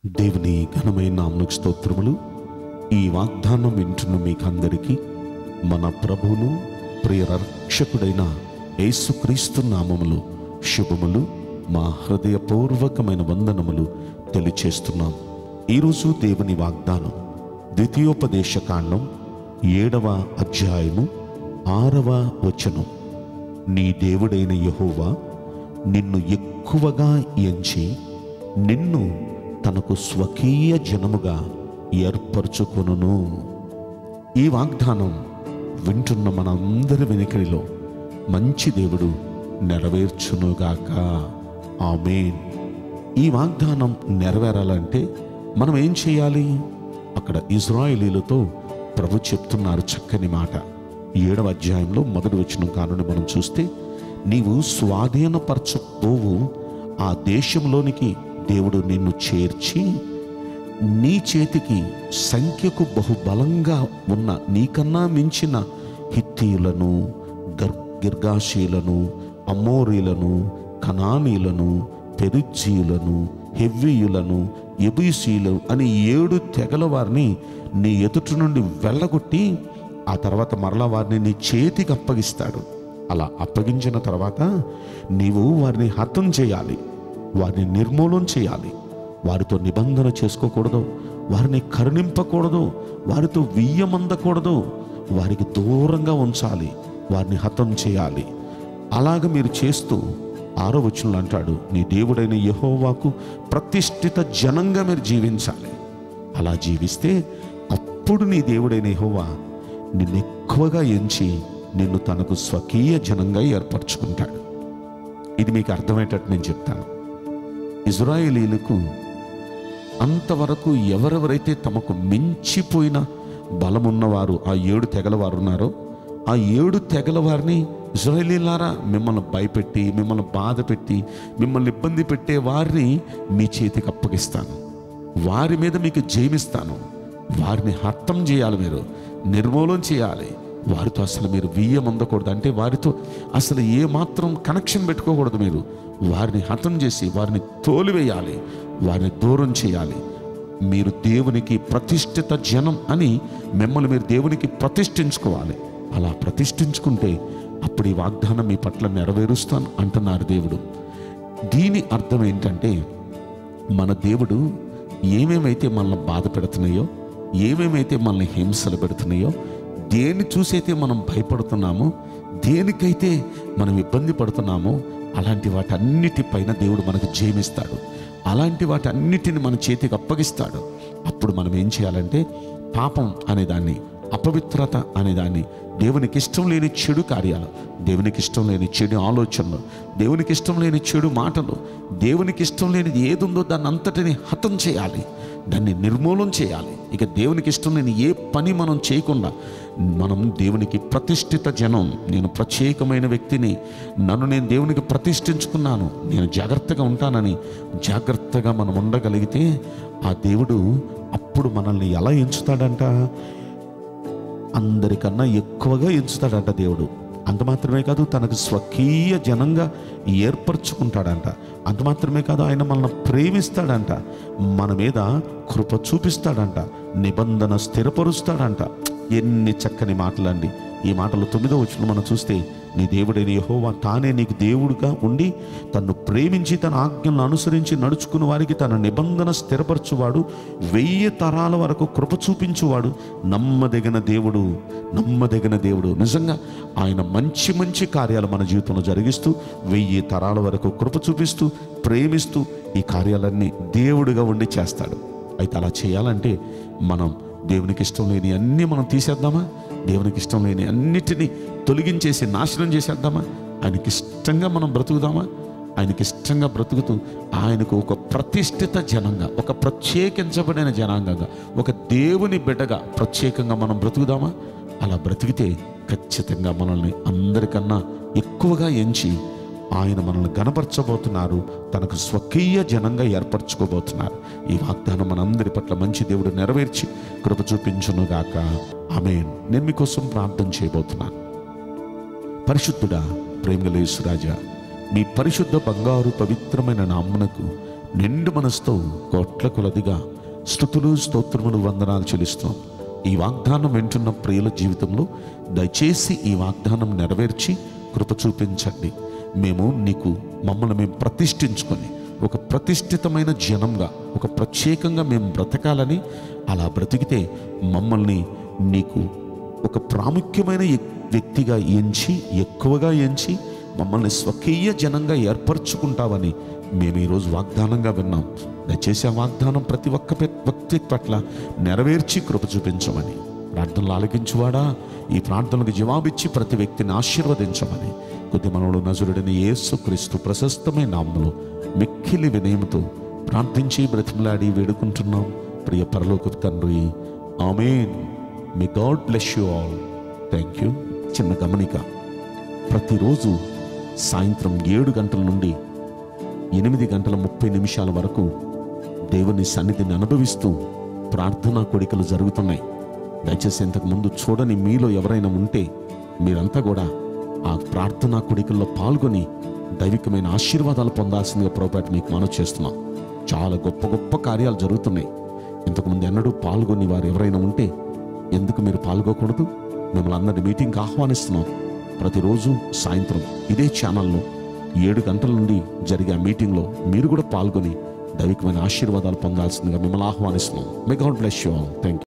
దేవుని ఘనమైన నామకు స్తోత్రములు ఈ వాగ్దానం వింటున్న మీకందరికీ మన ప్రభువును ప్రియ రక్షకుడైన యేసుక్రీస్తు నామములు శుభములు మా హృదయపూర్వకమైన వందనములు తెలియచేస్తున్నాం ఈరోజు దేవుని వాగ్దానం ద్వితీయోపదేశ కాండం ఏడవ అధ్యాయము ఆరవ వచనం నీ దేవుడైన యెహోవా నిన్ను ఎక్కువగా ఎంచి నిన్ను తనకు స్వకీయ జనముగా ఏర్పరచుకొనును ఈ వాగ్దానం వింటున్న మనందరి వెనుకడిలో మంచి దేవుడు నెరవేర్చునుగాక ఆమేన్ ఈ వాగ్దానం నెరవేరాలంటే మనం ఏం చేయాలి అక్కడ ఇజ్రాయేలీలతో ప్రభు చెప్తున్నారు చక్కని మాట ఏడవ అధ్యాయంలో మొదటి వచ్చిన కానుని మనం చూస్తే నీవు స్వాధీనపరచబోవు ఆ దేశంలోనికి దేవుడు నిన్ను చేర్చి నీ చేతికి సంఖ్యకు బహుబలంగా ఉన్న నీకన్నా మించిన హిత్తీయులను గర్ గిర్గాషీలను అమోరీలను కనానీలను పెరిజ్జీయులను హెవ్వీయులను ఎబీసీలు అని ఏడు తెగల వారిని నీ ఎదుటి నుండి వెళ్ళగొట్టి ఆ తర్వాత మరలా వారిని నీ చేతికి అప్పగిస్తాడు అలా అప్పగించిన తర్వాత నీవు వారిని హతం చేయాలి వారిని నిర్మూలన చేయాలి వారితో నిబంధన చేసుకోకూడదు వారిని కరుణింపకూడదు వారితో వియ్యమందకూడదు వారికి దూరంగా ఉంచాలి వారిని హతం చేయాలి అలాగ మీరు చేస్తూ ఆరో వచనంలో అంటాడు నీ దేవుడైన యెహోవాకు ప్రతిష్ఠిత జనంగా మీరు జీవించాలి అలా జీవిస్తే అప్పుడు నీ దేవుడైన యెహోవా నిన్ను ఎక్కువగా ఎంచి నిన్ను తనకు స్వకీయ జనంగా ఏర్పరచుకుంటాడు ఇది మీకు అర్థమయ్యేటట్టు నేను చెప్తాను ఇజ్రాయేలీలకు అంతవరకు ఎవరెవరైతే తమకు మించిపోయిన బలమున్నవారు ఆ ఏడు తెగల వారు ఉన్నారో ఆ ఏడు తెగల వారిని ఇజ్రాయేలీలారా మిమ్మల్ని భయపెట్టి మిమ్మల్ని బాధ పెట్టి మిమ్మల్ని ఇబ్బంది పెట్టే వారిని మీ చేతికి అప్పగిస్తాను వారి మీద మీకు జయమిస్తాను వారిని హత్తం చేయాలి మీరు నిర్మూలన చేయాలి వారితో అసలు మీరు బియ్యం అందకూడదు అంటే వారితో అసలు ఏ మాత్రం కనెక్షన్ పెట్టుకోకూడదు మీరు వారిని హతం చేసి వారిని తోలివేయాలి వారిని దూరం చేయాలి మీరు దేవునికి ప్రతిష్ఠిత జనం అని మిమ్మల్ని మీరు దేవునికి ప్రతిష్ఠించుకోవాలి అలా ప్రతిష్ఠించుకుంటే అప్పుడు ఈ వాగ్దానం మీ పట్ల నెరవేరుస్తాను అంటున్నారు దేవుడు దీని అర్థం ఏంటంటే మన దేవుడు ఏమేమైతే మనల్ని బాధ పెడుతున్నాయో ఏమేమైతే మనల్ని హింసలు పెడుతున్నాయో దేన్ని చూసైతే మనం భయపడుతున్నామో దేనికైతే మనం ఇబ్బంది పడుతున్నామో అలాంటి వాటన్నిటిపైన దేవుడు మనకు జయమిస్తాడు అలాంటి వాటన్నిటిని మన చేతికి అప్పగిస్తాడు అప్పుడు మనం ఏం చేయాలంటే పాపం అనే దాన్ని అపవిత్రత అనే దాన్ని దేవునికి ఇష్టం లేని చెడు కార్యాలు దేవునికి ఇష్టం లేని చెడు ఆలోచనలు దేవునికి ఇష్టం లేని చెడు మాటలు దేవునికి ఇష్టం లేనిది ఏది ఉందో దాన్ని అంతటిని హతం చేయాలి దాన్ని నిర్మూలన చేయాలి ఇక దేవునికి ఇష్టం లేని ఏ పని మనం చేయకుండా మనం దేవునికి ప్రతిష్ఠిత జనం నేను ప్రత్యేకమైన వ్యక్తిని నన్ను నేను దేవునికి ప్రతిష్ఠించుకున్నాను నేను జాగ్రత్తగా ఉంటానని జాగ్రత్తగా మనం ఉండగలిగితే ఆ దేవుడు అప్పుడు మనల్ని ఎలా ఎంచుతాడంట అందరికన్నా ఎక్కువగా ఎంచుతాడంట దేవుడు అంత మాత్రమే కాదు తనకు స్వకీయ జనంగా ఏర్పరచుకుంటాడంట అంత మాత్రమే కాదు ఆయన మనల్ని ప్రేమిస్తాడంట మన మీద కృప చూపిస్తాడంట నిబంధన స్థిరపరుస్తాడంట ఎన్ని చక్కని మాటలండి ఈ మాటలు తొమ్మిదో వచ్చిన మనం చూస్తే నీ దేవుడైన యెహోవా తానే నీకు దేవుడుగా ఉండి తన్ను ప్రేమించి తన ఆజ్ఞలను అనుసరించి నడుచుకున్న వారికి తన నిబంధన స్థిరపరచువాడు వెయ్యి తరాల వరకు కృప చూపించువాడు నమ్మదగిన దేవుడు నమ్మదగిన దేవుడు నిజంగా ఆయన మంచి మంచి కార్యాలు మన జీవితంలో జరిగిస్తూ వెయ్యి తరాల వరకు కృప చూపిస్తూ ప్రేమిస్తూ ఈ కార్యాలన్నీ దేవుడిగా ఉండి చేస్తాడు అయితే అలా చేయాలంటే మనం దేవునికి ఇష్టం లేని అన్నీ మనం తీసేద్దామా దేవునికి ఇష్టం లేని అన్నిటినీ తొలగించేసి నాశనం చేసేద్దామా ఆయనకి ఇష్టంగా మనం బ్రతుకుదామా ఆయనకి ఇష్టంగా బ్రతుకుతూ ఆయనకు ఒక ప్రతిష్ఠిత జనంగా ఒక ప్రత్యేకించబడిన జనాంగంగా ఒక దేవుని బిడ్డగా ప్రత్యేకంగా మనం బ్రతుకుదామా అలా బ్రతికితే ఖచ్చితంగా మనల్ని అందరికన్నా ఎక్కువగా ఎంచి ఆయన మనల్ని గనపరచబోతున్నారు తనకు స్వకీయ జనంగా ఏర్పరచుకోబోతున్నారు ఈ వాగ్దానం మనందరి పట్ల మంచి దేవుడు నెరవేర్చి కృప చూపించునుగాక ఆమెన్ నేను మీకోసం ప్రార్థన చేయబోతున్నాను పరిశుద్ధుడా ప్రేమలేసురాజా మీ పరిశుద్ధ బంగారు పవిత్రమైన నామ్మునకు నిండు మనసుతో కోట్ల కొలదిగా స్థుతులు స్తోత్రములు వందనాలు చెల్లిస్తున్నాం ఈ వాగ్దానం వింటున్న ప్రియుల జీవితంలో దయచేసి ఈ వాగ్దానం నెరవేర్చి కృప చూపించండి మేము నీకు మమ్మల్ని మేము ప్రతిష్ఠించుకొని ఒక ప్రతిష్ఠితమైన జనంగా ఒక ప్రత్యేకంగా మేము బ్రతకాలని అలా బ్రతికితే మమ్మల్ని నీకు ఒక ప్రాముఖ్యమైన ఎక్- వ్యక్తిగా ఎంచి ఎక్కువగా ఎంచి మమ్మల్ని స్వకీయ జనంగా ఏర్పరచుకుంటావని మేము ఈరోజు వాగ్దానంగా విన్నాం దయచేసి ఆ వాగ్దానం ప్రతి ఒక్క పె- వ్యక్తి పట్ల నెరవేర్చి కృప చూపించమని ప్రార్థనలు ఆలకించువాడా ఈ ప్రార్థనలకు జవాబిచ్చి ప్రతి వ్యక్తిని ఆశీర్వదించమని కొద్ది మనవుడు నజరుడని యేసు క్రీస్తు ప్రశస్తమైన నామములో మిక్కిలి వినయముతో ప్రార్థించి బ్రతిమలాడి వేడుకుంటున్నాం ప్రియ పరలోక తండ్రి ఆమెన్ మీ God bless you all thank you చిన్న గమనిక ప్రతిరోజు సాయంత్రం ఏడు గంటల నుండి ఎనిమిది గంటల ముప్పై నిమిషాల వరకు దేవుని సన్నిధిని అనుభవిస్తూ ప్రార్థనా కోడికలు జరుగుతున్నాయి దయచేసి ఇంతకు ముందు చూడని మీలో ఎవరైనా ఉంటే మీరంతా కూడా ఆ ప్రార్థనా కోడికల్లో పాల్గొని దైవికమైన ఆశీర్వాదాలు పొందాల్సిందిగా ప్రోపేట మీకు మనవి చేస్తున్నాం చాలా గొప్ప గొప్ప కార్యాలు జరుగుతున్నాయి ఇంతకుముందు ఎన్నడూ పాల్గొని వారు ఎవరైనా ఉంటే ఎందుకు మీరు పాల్గొకూడదు మిమ్మల్ని అందరినీ మీటింగ్కి ఆహ్వానిస్తున్నాం ప్రతిరోజు సాయంత్రం ఇదే ఛానల్లో ఏడు గంటల నుండి జరిగే ఆ మీటింగ్లో మీరు కూడా పాల్గొని దైవికమైన ఆశీర్వాదాలు పొందాల్సిందిగా మిమ్మల్ని ఆహ్వానిస్తున్నాం may God bless you all thank